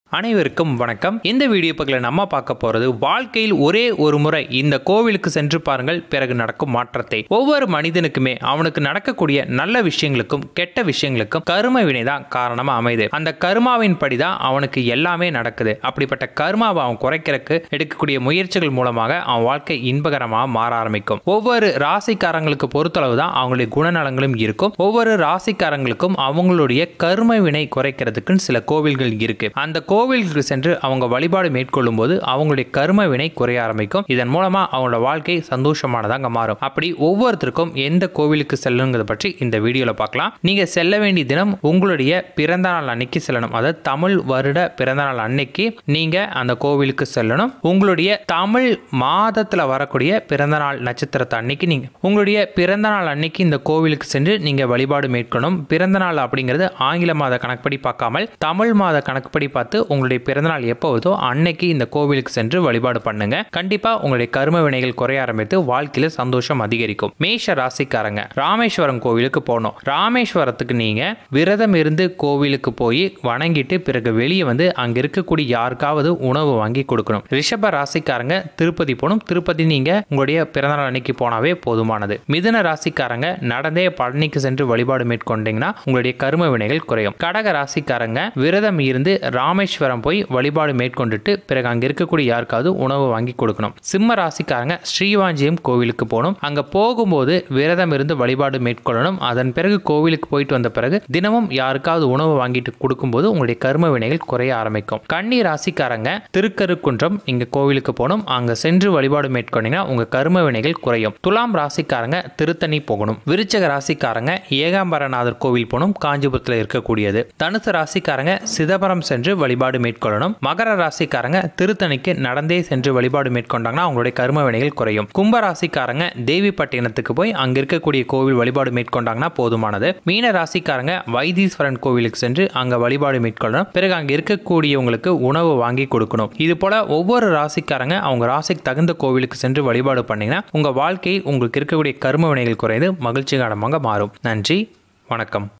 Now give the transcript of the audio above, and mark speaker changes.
Speaker 1: அனைவருக்கும் வணக்கம் இந்த வீடியோ பக்கத்தில் நம்ம பார்க்க போறது வாழ்க்கையில் ஒரே ஒரு முறை இந்த கோவிலுக்கு சென்று பாருங்கள் பிறகு நடக்கும் மாற்றத்தை ஒவ்வொரு மனிதனுக்குமே அவனுக்கு நடக்கக்கூடிய நல்ல விஷயங்களுக்கும் கெட்ட விஷயங்களுக்கும் கரும வினை தான் காரணமா அமைது அந்த கருமாவின் படிதான் அவனுக்கு எல்லாமே நடக்குது அப்படிப்பட்ட கருமாவை அவன் குறைக்கிறதுக்கு எடுக்கக்கூடிய முயற்சிகள் மூலமாக அவன் வாழ்க்கை இன்பகரமாக மாற ஆரம்பிக்கும் ஒவ்வொரு ராசிக்காரங்களுக்கு பொறுத்தளவு தான் அவங்களுடைய குணநலங்களும் இருக்கும் ஒவ்வொரு ராசிக்காரங்களுக்கும் அவங்களுடைய கரும வினை குறைக்கிறதுக்குன்னு சில கோவில்கள் இருக்கு அந்த கோவிலுக்கு சென்று அவங்க வழிபாடு மேற்கொள்ளும் போது அவங்களுடைய கரும வினை குறைய ஆரம்பிக்கும் இதன் மூலமா அவங்களோட வாழ்க்கை சந்தோஷமானதாங்க மாறும் அப்படி ஒவ்வொருத்தருக்கும் எந்த கோவிலுக்கு செல்லணுங்கிறத பற்றி இந்த வீடியோல பார்க்கலாம் நீங்க செல்ல வேண்டிய தினம் உங்களுடைய பிறந்த நாள் அன்னைக்கு செல்லணும் அதாவது தமிழ் வருட பிறந்த நாள் அன்னைக்கு நீங்க அந்த கோவிலுக்கு செல்லணும் உங்களுடைய தமிழ் மாதத்துல வரக்கூடிய பிறந்த நாள் நட்சத்திரத்தை அன்னைக்கு நீங்க உங்களுடைய பிறந்த நாள் அன்னைக்கு இந்த கோவிலுக்கு சென்று நீங்க வழிபாடு மேற்கொள்ளணும் பிறந்த நாள் அப்படிங்கிறது ஆங்கில மாத கணக்குப்படி பார்க்காமல் தமிழ் மாத கணக்குப்படி பார்த்து உங்களுடைய பிறந்தநாள் எப்போ வருதோ அன்னைக்கு இந்த கோவிலுக்கு சென்று வழிபாடு பண்ணுங்க கண்டிப்பா உங்களுடைய கரும வினைகள் குறைய ஆரம்பித்து வாழ்க்கையில சந்தோஷம் அதிகரிக்கும் மேஷ ராசிக்காரங்க ராமேஸ்வரம் கோவிலுக்கு போகணும் ராமேஸ்வரத்துக்கு நீங்க விரதம் இருந்து கோவிலுக்கு போய் வணங்கிட்டு பிறகு வெளியே வந்து அங்க இருக்கக்கூடிய யாருக்காவது உணவு வாங்கி கொடுக்கணும் ரிஷப ராசிக்காரங்க திருப்பதி போகணும் திருப்பதி நீங்க உங்களுடைய பிறந்தநாள் அன்னைக்கு போனாவே போதுமானது மிதுன ராசிக்காரங்க நடந்தே பழனிக்கு சென்று வழிபாடு மேற்கொண்டீங்கன்னா உங்களுடைய கரும வினைகள் குறையும் கடக ராசிக்காரங்க விரதம் இருந்து ராமேஸ்வரம் போய் வழிபாடு மேற்கொண்டுட்டு பிறகு அங்க இருக்கக்கூடிய யாருக்காவது உணவு வாங்கி கொடுக்கணும் சிம்ம ராசிக்காரங்க ஸ்ரீவாஞ்சியம் கோவிலுக்கு போகணும் அங்க போகும்போது விரதம் இருந்து வழிபாடு மேற்கொள்ளணும் அதன் பிறகு கோவிலுக்கு போயிட்டு வந்த பிறகு தினமும் யாருக்காவது உணவு வாங்கிட்டு கொடுக்கும்போது உங்களுடைய கர்ம வினைகள் குறைய ஆரம்பிக்கும் கன்னி ராசிக்காரங்க திருக்கருக்குன்றம் இங்க கோவிலுக்கு போகணும் அங்க சென்று வழிபாடு மேற்கொண்டீங்கன்னா உங்க கர்ம வினைகள் குறையும் துலாம் ராசிக்காரங்க திருத்தணி போகணும் விருச்சக ராசிக்காரங்க ஏகாம்பரநாதர் கோவில் போகணும் காஞ்சிபுரத்தில் இருக்கக்கூடியது தனுசு ராசிக்காரங்க சிதம்பரம் சென்று வழிபாடு மேற்கொள்ளணும் மகர ராசிக்காரங்க திருத்தணிக்கு நடந்தே சென்று வழிபாடு மேற்கொண்டாங்கன்னா அவங்களுடைய கர்ம வினைகள் குறையும் கும்ப ராசிக்காரங்க தேவிப்பட்டினத்துக்கு போய் அங்க இருக்கக்கூடிய கோவில் வழிபாடு மேற்கொண்டாங்கன்னா போதுமானது மீன ராசிக்காரங்க வைத்தீஸ்வரன் கோவிலுக்கு சென்று அங்க வழிபாடு மேற்கொள்ளணும் பிறகு அங்க இருக்கக்கூடியவங்களுக்கு உணவு வாங்கி கொடுக்கணும் இது போல ஒவ்வொரு ராசிக்காரங்க அவங்க ராசிக்கு தகுந்த கோவிலுக்கு சென்று வழிபாடு பண்ணீங்கன்னா உங்க வாழ்க்கையில் உங்களுக்கு இருக்கக்கூடிய கர்ம வினைகள் குறைந்து மகிழ்ச்சிகரமாக மாறும் நன்றி வணக்கம்